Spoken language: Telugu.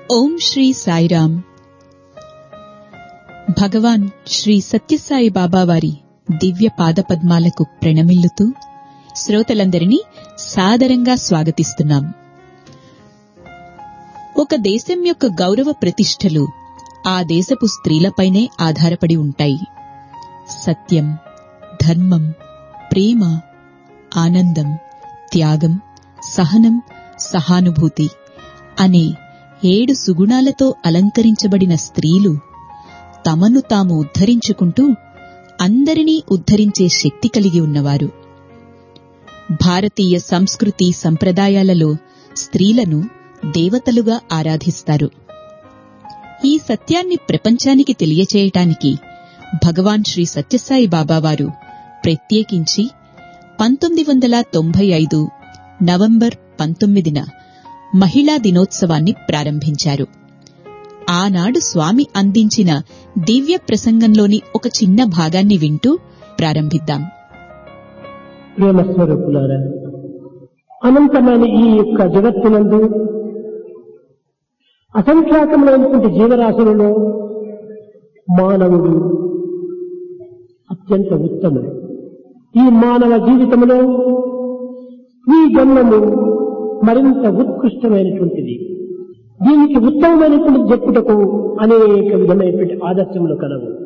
ఓం శ్రీ సాయిరామ్ భగవాన్ శ్రీ సత్యసాయి బాబా వారి దివ్య పాదపద్మాలకు ప్రణమిల్లుతూ శ్రోతలందరినీ సాదరంగా స్వాగతిస్తున్నాం ఒక దేశం యొక్క గౌరవ ప్రతిష్టలు ఆ దేశపు స్త్రీలపైనే ఆధారపడి ఉంటాయి సత్యం ధర్మం ప్రేమ ఆనందం త్యాగం సహనం సహానుభూతి అనే ఏడు సుగుణాలతో అలంకరించబడిన స్త్రీలు తమను తాము ఉద్ధరించుకుంటూ అందరినీ ఉద్ధరించే శక్తి కలిగి ఉన్నవారు భారతీయ సంస్కృతి సంప్రదాయాలలో స్త్రీలను దేవతలుగా ఆరాధిస్తారు ఈ సత్యాన్ని ప్రపంచానికి తెలియచేయటానికి భగవాన్ శ్రీ సత్యసాయి బాబావారు ప్రత్యేకించి పంతొమ్మిది వందల తొంభై ఐదు నవంబర్ పంతొమ్మిదిన మహిళా దినోత్సవాన్ని ప్రారంభించారు ఆనాడు స్వామి అందించిన దివ్య ప్రసంగంలోని ఒక చిన్న భాగాన్ని వింటూ ప్రారంభిద్దాం ప్రేమ స్వరూపులారా అనంతమైన ఈ యొక్క జగత్తునందు అసంఖ్యాకమైనటువంటి జీవరాశులలో మానవుడు అత్యంత ఉత్తముడు ఈ మానవ జీవితంలో ఈ గమ్యము మరింత ఉత్కృష్టమైనటువంటిది దీనికి ఉత్తమమైనటువంటి చెప్పుటకు అనేక విధమైనటువంటి ఆదర్శములు కలవు